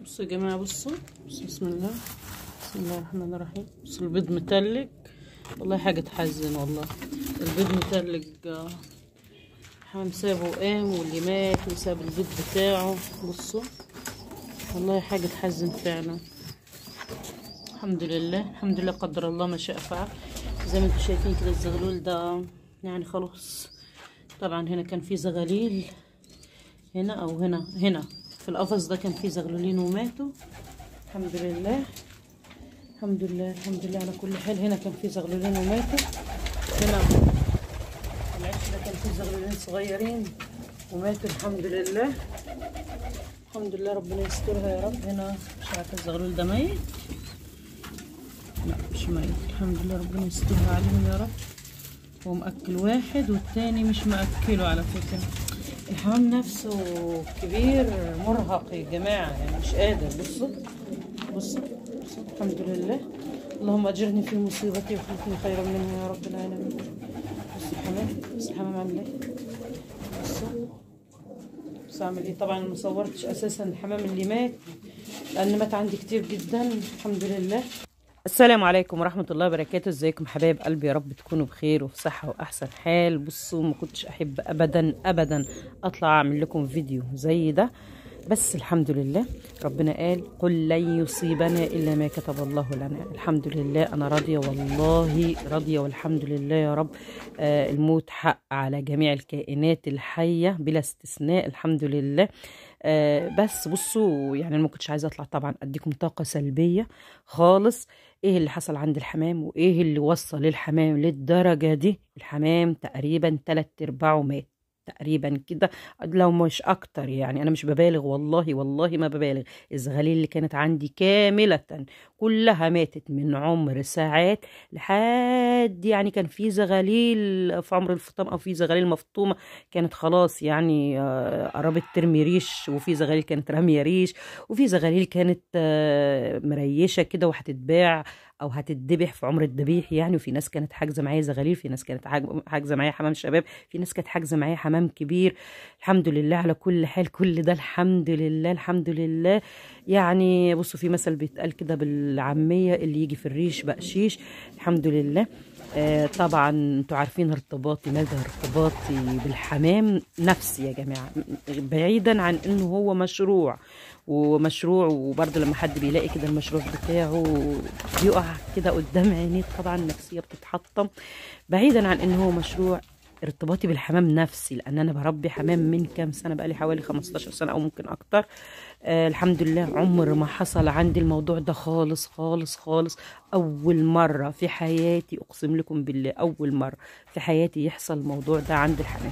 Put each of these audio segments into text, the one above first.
بصوا يا جماعة بصوا بصوا بسم الله بسم الله الرحمن الرحيم بصوا البيض متلج والله حاجة تحزن والله البيض متلج آه، حمام سابه وقام واللي مات وساب البيض بتاعه بصوا والله حاجة تحزن فعلا الحمد لله الحمد لله قدر الله ما شاء فعل زي ما انتم شايفين كده الزغلول ده يعني خلاص طبعا هنا كان في زغاليل هنا او هنا هنا في القفص ده كان في زغلولين وماتوا الحمد لله الحمد لله الحمد لله على كل حال هنا كان في زغلولين وماتوا هنا العش ده كان في زغلولين صغيرين وماتوا الحمد لله الحمد لله ربنا يسترها يا رب هنا مش عارفه الزغلول ده ميت لا مش ميت الحمد لله ربنا يسترها عليهم يا رب هو مأكل واحد والتاني مش مأكله على فكرة الحمام نفسه كبير مرهق يا جماعة يعني مش قادر بصوا بصوا بصوا الحمد لله اللهم أجرني في مصيبتي وخلفني خيرا منها يا رب العالمين بصوا الحمام بصوا الحمام عامل ايه بصوا بس اعمل ايه طبعا ما صورتش اساسا الحمام اللي مات لان مات عندي كتير جدا الحمد لله السلام عليكم ورحمة الله وبركاته ازيكم حبايب قلبي يا رب تكونوا بخير وفي صحة وأحسن حال بصوا ما كنتش أحب أبدا أبدا أطلع أعمل لكم فيديو زي ده بس الحمد لله ربنا قال قل لن يصيبنا إلا ما كتب الله لنا الحمد لله أنا راضية والله راضية والحمد لله يا رب آه الموت حق على جميع الكائنات الحية بلا استثناء الحمد لله آه بس بصوا يعني انا ما كنتش عايزه اطلع طبعا اديكم طاقه سلبيه خالص ايه اللي حصل عند الحمام وايه اللي وصل الحمام للدرجه دي الحمام تقريبا تلات ارباعه مات تقريبا كده لو مش اكتر يعني انا مش ببالغ والله والله ما ببالغ الزغاليل اللي كانت عندي كامله كلها ماتت من عمر ساعات لحد يعني كان في زغاليل في عمر الفطام او في زغاليل مفطومه كانت خلاص يعني آه، قربت ترمي ريش وفي زغاليل كانت راميه ريش وفي زغاليل كانت آه، مريشه كده وهتتباع او هتتذبح في عمر الذبيح يعني وفي ناس كانت حاجزه معايا زغاليل في ناس كانت حاج- حاجزه معايا حمام شباب في ناس كانت حاجزه معايا حمام كبير الحمد لله على كل حال كل ده الحمد لله الحمد لله يعني بصوا في مثل بيتقال كده بالعاميه اللي يجي في الريش بقشيش الحمد لله آه طبعا انتوا عارفين ارتباطي مدى ارتباطي بالحمام نفسي يا جماعه بعيدا عن انه هو مشروع ومشروع وبرضه لما حد بيلاقي كده المشروع بتاعه بيقع كده قدام عينيه طبعا النفسيه بتتحطم بعيدا عن انه هو مشروع ارتباطي بالحمام نفسي لان انا بربي حمام من كام سنه بقالي حوالي 15 سنه او ممكن اكتر آه الحمد لله عمر ما حصل عندي الموضوع ده خالص خالص خالص اول مره في حياتي اقسم لكم بالله اول مره في حياتي يحصل الموضوع ده عند الحمام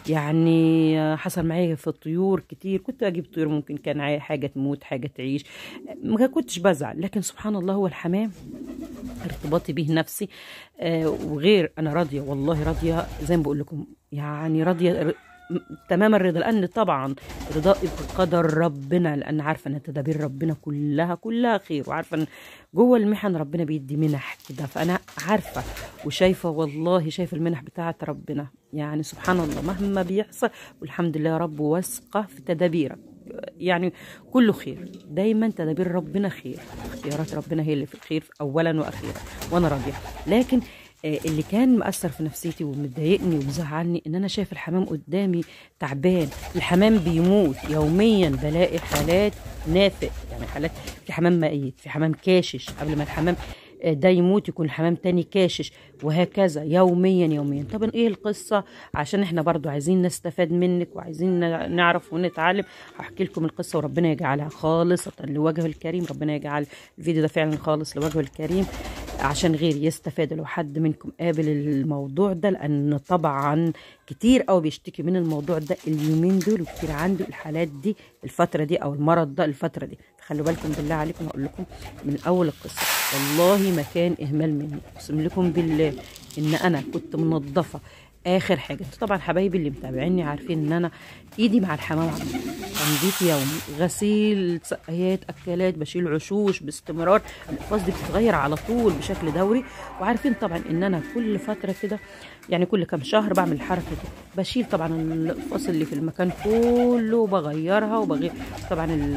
يعني آه، حصل معايا في الطيور كتير كنت اجيب طيور ممكن كان معايا حاجه تموت حاجه تعيش ما كنتش بزعل لكن سبحان الله هو الحمام ارتباطي به نفسي آه وغير انا راضيه والله راضيه زي ما بقول لكم يعني راضيه ر- م- تمام الرضا لان طبعا رضائي بقدر ربنا لان عارفه ان تدابير ربنا كلها كلها خير وعارفه ان جوه المحن ربنا بيدي منح كده فانا عارفه وشايفه والله شايفه المنح بتاعه ربنا يعني سبحان الله مهما بيحصل والحمد لله يا رب واثقه في تدابيرك يعني كله خير دايما تدابير ربنا خير اختيارات ربنا هي اللي في الخير اولا واخيرا وانا راضيه لكن آه، اللي كان مأثر في نفسيتي ومضايقني ومزعلني ان انا شايف الحمام قدامي تعبان الحمام بيموت يوميا بلاقي حالات نافق يعني حالات في حمام ميت في حمام كاشش قبل ما الحمام آه، ده يموت يكون حمام تاني كاشش وهكذا يوميا يوميا طب ايه القصة عشان احنا برضو عايزين نستفاد منك وعايزين نع- نعرف ونتعلم هحكي لكم القصة وربنا يجعلها خالصة لوجهه الكريم ربنا يجعل الفيديو ده فعلا خالص لوجهه الكريم عشان غير يستفاد لو حد منكم قابل الموضوع ده لان طبعا كتير قوي بيشتكي من الموضوع ده اليومين دول وكتير عنده الحالات دي الفترة دي او المرض ده الفترة دي فخلوا بالكم بالله عليكم هقول لكم من اول القصة والله ما كان اهمال مني اقسم لكم بالله ان انا كنت منظفة اخر حاجه انتوا طبعا حبايبي اللي متابعيني عارفين ان انا ايدي مع الحمام على طول. تنظيف يومي غسيل سقايات اكلات بشيل عشوش باستمرار الاقفاص دي بتتغير على طول بشكل دوري وعارفين طبعا ان انا كل فتره كده يعني كل كام شهر بعمل الحركه دي بشيل طبعا الفصل اللي في المكان كله بغيرها وبغير طبعا ال-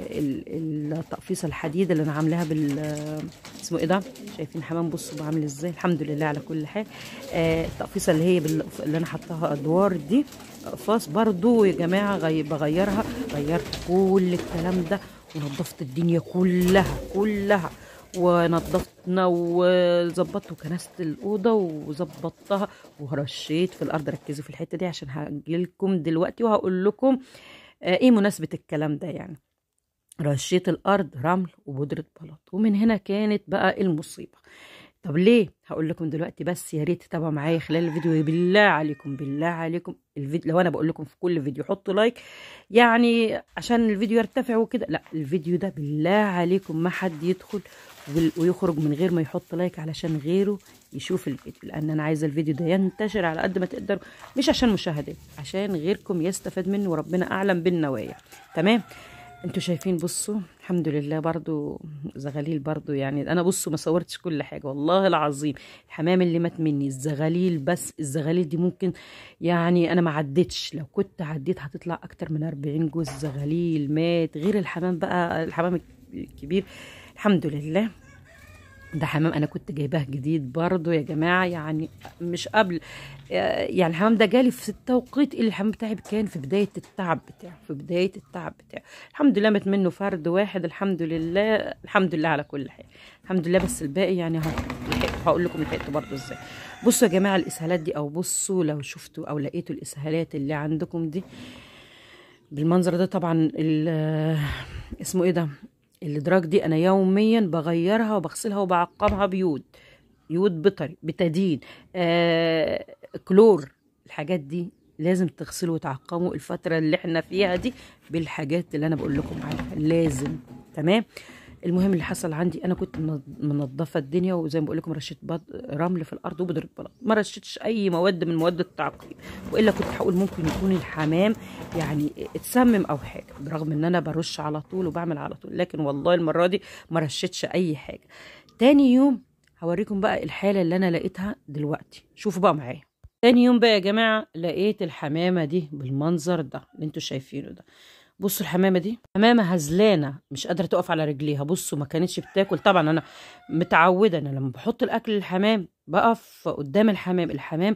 ال- التقفيصه الحديد اللي انا عاملاها بال اسمه ايه ده شايفين الحمام بصوا بعمل ازاي الحمد لله على كل حال آه التقفيصه اللي هي بال... اللي انا حطاها ادوار دي اقفاص برضو يا جماعه غي... بغيرها غيرت كل الكلام ده ونظفت الدنيا كلها كلها ونظفتنا وظبطت وكنست الاوضه وظبطتها ورشيت في الارض ركزوا في الحته دي عشان هجيلكم دلوقتي وهقول لكم آه، ايه مناسبه الكلام ده يعني رشيت الارض رمل وبودره بلاط ومن هنا كانت بقى المصيبه طب ليه هقول لكم دلوقتي بس يا ريت تتابعوا معايا خلال الفيديو بالله عليكم بالله عليكم الفيديو لو انا بقول لكم في كل فيديو حطوا لايك يعني عشان الفيديو يرتفع وكده لا الفيديو ده بالله عليكم ما حد يدخل وال- ويخرج من غير ما يحط لايك علشان غيره يشوف الفيديو لان انا عايزه الفيديو ده ينتشر على قد ما تقدروا مش عشان مشاهدات عشان غيركم يستفاد منه وربنا اعلم بالنوايا تمام انتوا شايفين بصوا الحمد لله برضو زغاليل برضو يعني انا بصوا ما صورتش كل حاجه والله العظيم الحمام اللي مات مني الزغاليل بس الزغاليل دي ممكن يعني انا ما عدتش لو كنت عديت هتطلع اكتر من 40 جوز زغاليل مات غير الحمام بقى الحمام الكبير الحمد لله ده حمام انا كنت جايباه جديد برضو يا جماعه يعني مش قبل يعني الحمام ده جالي في التوقيت اللي الحمام بتاعي كان في بدايه التعب بتاعه في بدايه التعب بتاعه الحمد لله مات منه فرد واحد الحمد لله الحمد لله على كل حال الحمد لله بس الباقي يعني اهو لحقت هقول لكم لحقت برضو ازاي بصوا يا جماعه الاسهالات دي او بصوا لو شفتوا او لقيتوا الاسهالات اللي عندكم دي بالمنظر ده طبعا ال- اسمه ايه ده الادراج دي انا يوميا بغيرها وبغسلها وبعقمها بيود يود بيطري بتادين آه كلور الحاجات دي لازم تغسلوا وتعقموا الفتره اللي احنا فيها دي بالحاجات اللي انا بقول لكم عليها لازم تمام المهم اللي حصل عندي انا كنت منض- منضفه الدنيا وزي ما بقول لكم رشيت بط- رمل في الارض وبودره بلاط ما رشيتش اي مواد من مواد التعقيم والا كنت هقول ممكن يكون الحمام يعني اتسمم او حاجه برغم ان انا برش على طول وبعمل على طول لكن والله المره دي ما رشيتش اي حاجه تاني يوم هوريكم بقى الحاله اللي انا لقيتها دلوقتي شوفوا بقى معايا تاني يوم بقى يا جماعه لقيت الحمامه دي بالمنظر ده اللي انتوا شايفينه ده بصوا الحمامه دي حمامه هزلانه مش قادره تقف على رجليها بصوا ما كانتش بتاكل طبعا انا متعوده انا لما بحط الاكل للحمام بقف قدام الحمام الحمام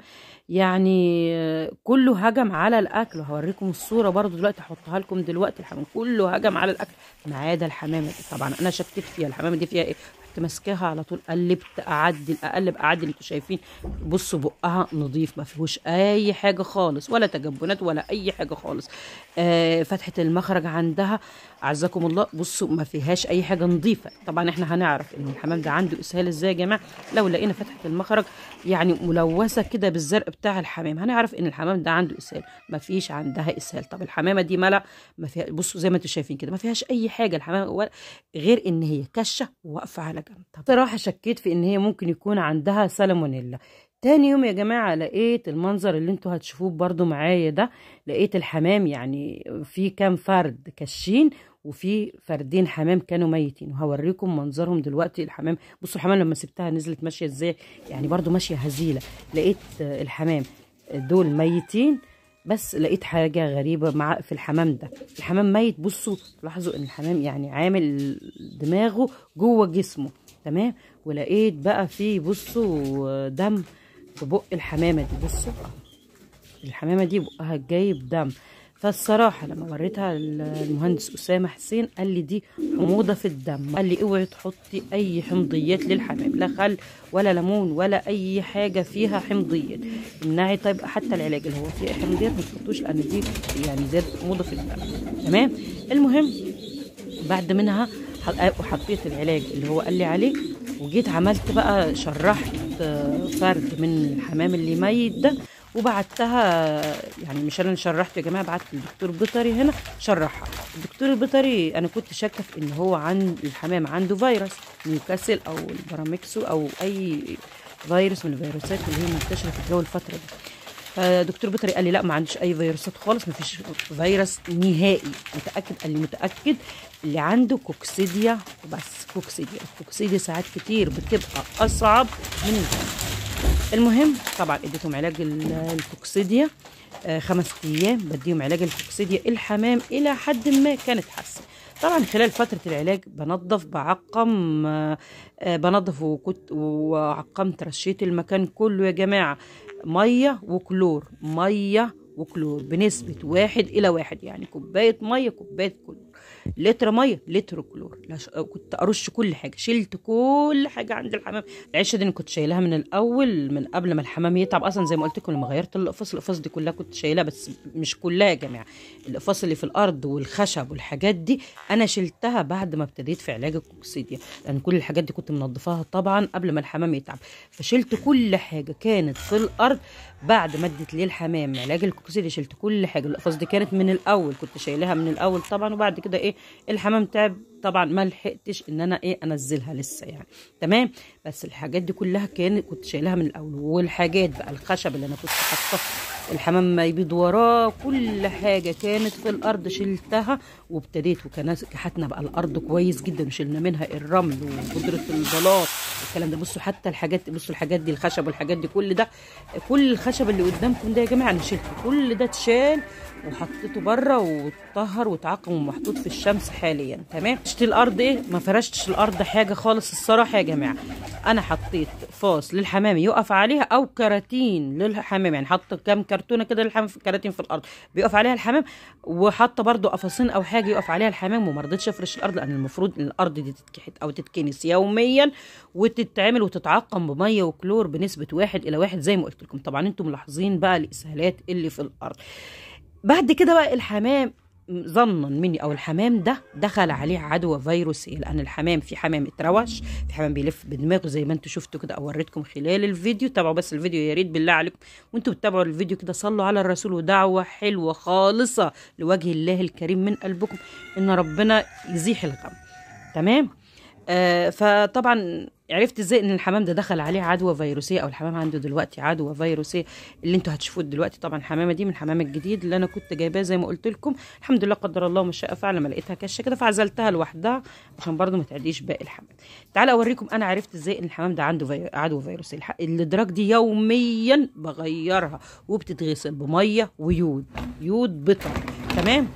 يعني آه، كله هجم على الاكل وهوريكم الصوره برضو دلوقتي هحطها لكم دلوقتي الحمام كله هجم على الاكل ما عدا الحمامه دي طبعا انا شكيت فيها الحمامه دي فيها ايه رحت ماسكاها على طول قلبت اعدل اقلب اعدل انتوا شايفين بصوا بقها نظيف ما فيهوش اي حاجه خالص ولا تجبنات ولا اي حاجه خالص آه فتحه المخرج عندها اعزكم الله بصوا ما فيهاش اي حاجه نظيفه طبعا احنا هنعرف ان الحمام ده عنده اسهال ازاي يا جماعه لو لقينا فتحه المخرج يعني ملوثه كده بالزرق بتاع الحمام هنعرف ان الحمام ده عنده اسهال ما فيش عندها اسهال طب الحمامه دي ملا ما فيها بصوا زي ما انتم شايفين كده ما فيهاش اي حاجه الحمامه ولا- غير ان هي كشه وواقفه على جنب طب صراحه شكيت في ان هي ممكن يكون عندها سالمونيلا تاني يوم يا جماعة لقيت المنظر اللي انتوا هتشوفوه برضو معايا ده لقيت الحمام يعني في كام فرد كشين وفي فردين حمام كانوا ميتين وهوريكم منظرهم دلوقتي الحمام بصوا الحمام لما سبتها نزلت ماشية ازاي يعني برضو ماشية هزيلة لقيت آه، الحمام دول ميتين بس لقيت حاجة غريبة مع في الحمام ده الحمام ميت بصوا لاحظوا ان الحمام يعني عامل دماغه جوه جسمه تمام ولقيت بقى فيه بصوا دم في بق الحمامة دي بصوا الحمامة دي بقها جايب دم فالصراحة لما وريتها المهندس أسامة حسين قال لي دي حموضة في الدم قال لي اوعي تحطي أي حمضيات للحمام لا خل ولا ليمون ولا أي حاجة فيها حمضيات امنعي طيب حتى العلاج اللي هو فيه حمضيات ما تحطوش لأن دي يعني زاد حموضة في الدم تمام المهم بعد منها ح- وحطيت العلاج اللي هو قال لي عليه وجيت عملت بقى شرحت آه، فرد من الحمام اللي ميت ده وبعتها يعني مش انا اللي شرحت يا جماعه بعت للدكتور بيطري هنا شرحها الدكتور البيطري انا كنت شاكه في ان هو عند الحمام عنده فيروس نيوكاسل او البراميكسو او اي فيروس من الفيروسات اللي هي منتشره في الجو الفتره دي فدكتور بيطري قال لي لا ما عنديش اي فيروسات خالص ما فيش فيروس نهائي متاكد قال لي متاكد اللي عنده كوكسيديا وبس كوكسيديا الكوكسيديا ساعات كتير بتبقى اصعب من الفيروس المهم طبعا اديتهم علاج ال- الكوكسيديا آه، خمس ايام بديهم علاج الكوكسيديا الحمام الى حد ما كانت حاسه طبعا خلال فتره العلاج بنظف بعقم آه، آه، بنظف وكنت وعقمت رشيت المكان كله يا جماعه ميه وكلور ميه وكلور بنسبه واحد الى واحد يعني كوبايه ميه كوبايه كلور لتر ميه لتر كلور لا ش- كنت ارش كل حاجه شلت كل حاجه عند الحمام العشه دي أنا كنت شايلها من الاول من قبل ما الحمام يتعب اصلا زي ما قلت لكم لما غيرت الاقفاص الاقفاص دي كلها كنت شايلها بس مش كلها يا جماعه الاقفاص اللي في الارض والخشب والحاجات دي انا شلتها بعد ما ابتديت في علاج الكوكسيديا لان كل الحاجات دي كنت منظفاها طبعا قبل ما الحمام يتعب فشلت كل حاجه كانت في الارض بعد ما اديت ليه الحمام علاج الكوكسيديا شلت كل حاجه الاقفاص دي كانت من الاول كنت شايلها من الاول طبعا وبعد كده ايه الحمام تعب طبعا ما لحقتش ان انا ايه انزلها لسه يعني تمام بس الحاجات دي كلها كانت كنت شايلها من الاول والحاجات بقى الخشب اللي انا كنت حاطاه الحمام ما يبيض وراه كل حاجه كانت في الارض شلتها وابتديت وكان كحتنا بقى الارض كويس جدا وشلنا منها الرمل وبودره البلاط الكلام ده بصوا حتى الحاجات بصوا الحاجات دي الخشب والحاجات دي كل ده كل الخشب اللي قدامكم ده يا جماعه انا شلته كل ده اتشال وحطيته بره واتطهر واتعقم ومحطوط في الشمس حاليا تمام شلت الارض ايه ما فرشتش الارض حاجه خالص الصراحه يا جماعه انا حطيت فاص للحمام يقف عليها او كراتين للحمام يعني حاطه كام كرتونه كده للحمام في كراتين في الارض بيقف عليها الحمام وحاطه برضو قفصين او حاجه يقف عليها الحمام وما رضيتش افرش الارض لان المفروض ان الارض دي تتكحت او تتكنس يوميا وتتعمل وتتعقم بميه وكلور بنسبه واحد الى واحد زي ما قلت لكم طبعا انتم ملاحظين بقى الاسهالات اللي في الارض بعد كده بقى الحمام ظنا مني او الحمام ده دخل عليه عدوى فيروسيه لان الحمام في حمام اتروش في حمام بيلف بدماغه زي ما انتم شفتوا كده او وريتكم خلال الفيديو تابعوا بس الفيديو يا ريت بالله عليكم وانتم بتتابعوا الفيديو كده صلوا على الرسول ودعوه حلوه خالصه لوجه الله الكريم من قلبكم ان ربنا يزيح الغم تمام آه فطبعا عرفت ازاي ان الحمام ده دخل عليه عدوى فيروسيه او الحمام عنده دلوقتي عدوى فيروسيه اللي انتوا هتشوفوه دلوقتي طبعا الحمامه دي من الحمام الجديد اللي انا كنت جايباه زي ما قلت لكم الحمد لله قدر الله ما شاء فعل ما لقيتها كشه كده فعزلتها لوحدها عشان برضو ما تعديش باقي الحمام تعالى اوريكم انا عرفت ازاي ان الحمام ده عنده في... عدوى فيروسيه الح... الادراج دي يوميا بغيرها وبتتغسل بميه ويود يود بطر تمام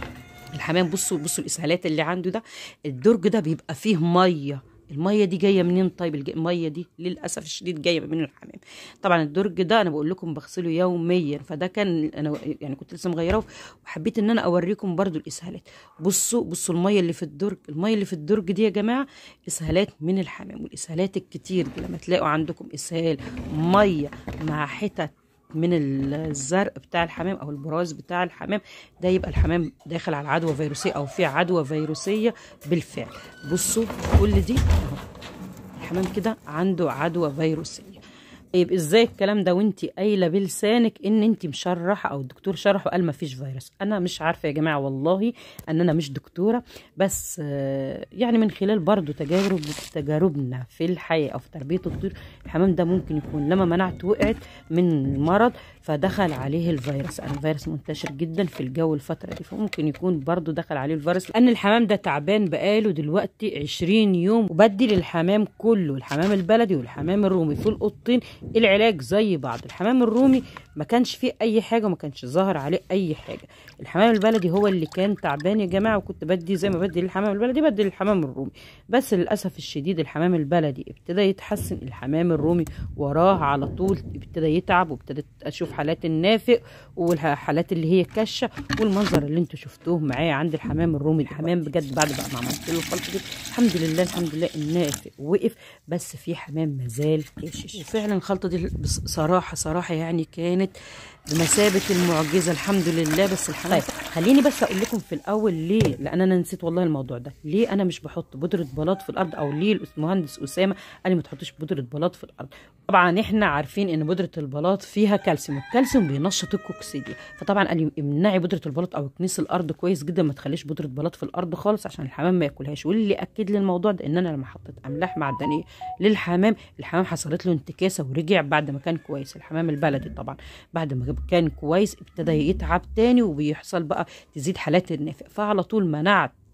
الحمام بصوا بصوا الاسهالات اللي عنده ده الدرج ده بيبقى فيه ميه الميه دي جايه منين طيب الج- الميه دي للاسف الشديد جايه من الحمام طبعا الدرج ده انا بقول لكم بغسله يوميا فده كان انا يعني كنت لسه مغيراه وحبيت ان انا اوريكم برضو الاسهالات بصوا بصوا الميه اللي في الدرج الميه اللي في الدرج دي يا جماعه اسهالات من الحمام والاسهالات الكتير دي لما تلاقوا عندكم اسهال ميه مع حتت من الزرق بتاع الحمام او البراز بتاع الحمام ده يبقى الحمام داخل على عدوى فيروسيه او في عدوى فيروسيه بالفعل بصوا كل دي اهو الحمام كده عنده عدوى فيروسيه طيب ازاي الكلام ده وانت قايله بلسانك ان انت مشرحه او الدكتور شرح وقال ما فيش فيروس انا مش عارفه يا جماعه والله ان انا مش دكتوره بس آه، يعني من خلال برضو تجارب تجاربنا في الحياه او في تربيه الطيور الحمام ده ممكن يكون لما مناعته وقعت من مرض فدخل عليه الفيروس لان الفيروس منتشر جدا في الجو الفتره دي فممكن يكون برضو دخل عليه الفيروس لان الحمام ده تعبان بقاله دلوقتي 20 يوم وبدي للحمام كله الحمام البلدي والحمام الرومي في القطين العلاج زي بعض الحمام الرومي ما كانش فيه اي حاجه وما كانش ظاهر عليه اي حاجه الحمام البلدي هو اللي كان تعبان يا جماعه وكنت بدي زي ما بدي للحمام البلدي بدي للحمام الرومي بس للاسف الشديد الحمام البلدي ابتدى يتحسن الحمام الرومي وراه على طول ابتدى يتعب وابتدت اشوف حالات النافق والحالات اللي هي كشه والمنظر اللي انتوا شفتوه معايا عند الحمام الرومي الحمام بجد بعد بقى ما عملت له الخلطه دي الحمد لله الحمد لله النافق وقف بس في حمام مازال كاشش وفعلا الخلطه دي بص- صراحه صراحه يعني كانت بمثابه المعجزه الحمد لله بس الحمام طيب خليني بس اقول لكم في الاول ليه لان انا نسيت والله الموضوع ده ليه انا مش بحط بودره بلاط في الارض او ليه المهندس اسامه قال لي ما تحطش بودره بلاط في الارض طبعا احنا عارفين ان بودره البلاط فيها كالسيوم والكالسيوم بينشط الكوكسيديا فطبعا قال لي امنعي بودره البلاط او كنيس الارض كويس جدا ما تخليش بودره بلاط في الارض خالص عشان الحمام ما ياكلهاش واللي اكد لي الموضوع ده ان انا لما حطيت املاح معدنيه للحمام الحمام حصلت له انتكاسه ورجع بعد ما كان كويس الحمام البلدي طبعا بعد ما كان كويس ابتدى يتعب تاني وبيحصل بقى تزيد حالات النافق فعلى طول منعت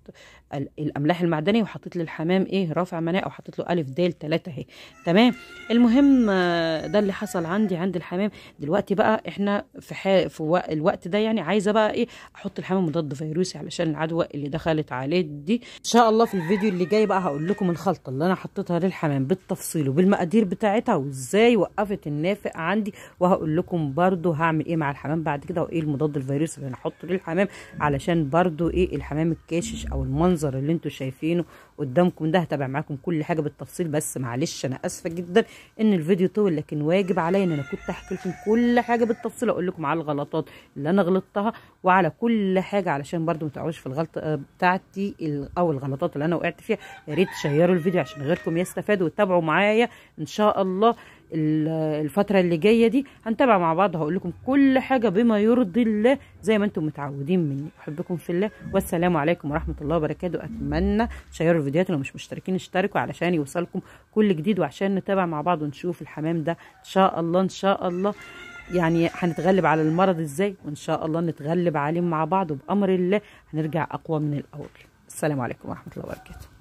ال- الاملاح المعدنيه وحطيت للحمام ايه رافع مناعه او حطيت له الف د 3 اهي تمام المهم آه، ده اللي حصل عندي عند الحمام دلوقتي بقى احنا في ح... في وق- الوقت ده يعني عايزه بقى ايه احط الحمام مضاد فيروسي علشان العدوى اللي دخلت عليه دي ان شاء الله في الفيديو اللي جاي بقى هقول لكم الخلطه اللي انا حطيتها للحمام بالتفصيل وبالمقادير بتاعتها وازاي وقفت النافق عندي وهقول لكم برضو هعمل ايه مع الحمام بعد كده وايه المضاد الفيروسي اللي انا احطه للحمام علشان برضو ايه الحمام الكاشش او المنظر اللي انتوا شايفينه قدامكم ده هتابع معاكم كل حاجه بالتفصيل بس معلش انا اسفه جدا ان الفيديو طول لكن واجب عليا ان انا كنت احكي لكم كل حاجه بالتفصيل اقول لكم على الغلطات اللي انا غلطتها وعلى كل حاجه علشان برضو ما تقعوش في الغلطه آه، بتاعتي ال- او الغلطات اللي انا وقعت فيها يا ريت تشيروا الفيديو عشان غيركم يستفادوا وتتابعوا معايا ان شاء الله ال- الفتره اللي جايه دي هنتابع مع بعض هقول لكم كل حاجه بما يرضي الله زي ما انتم متعودين مني احبكم في الله والسلام عليكم ورحمه الله وبركاته اتمنى تشيروا الفيديوهات لو مش مشتركين اشتركوا علشان يوصلكم كل جديد وعشان نتابع مع بعض ونشوف الحمام ده ان شاء الله ان شاء الله يعني هنتغلب على المرض ازاي وان شاء الله نتغلب عليه مع بعض وبامر الله هنرجع اقوى من الاول السلام عليكم ورحمه الله وبركاته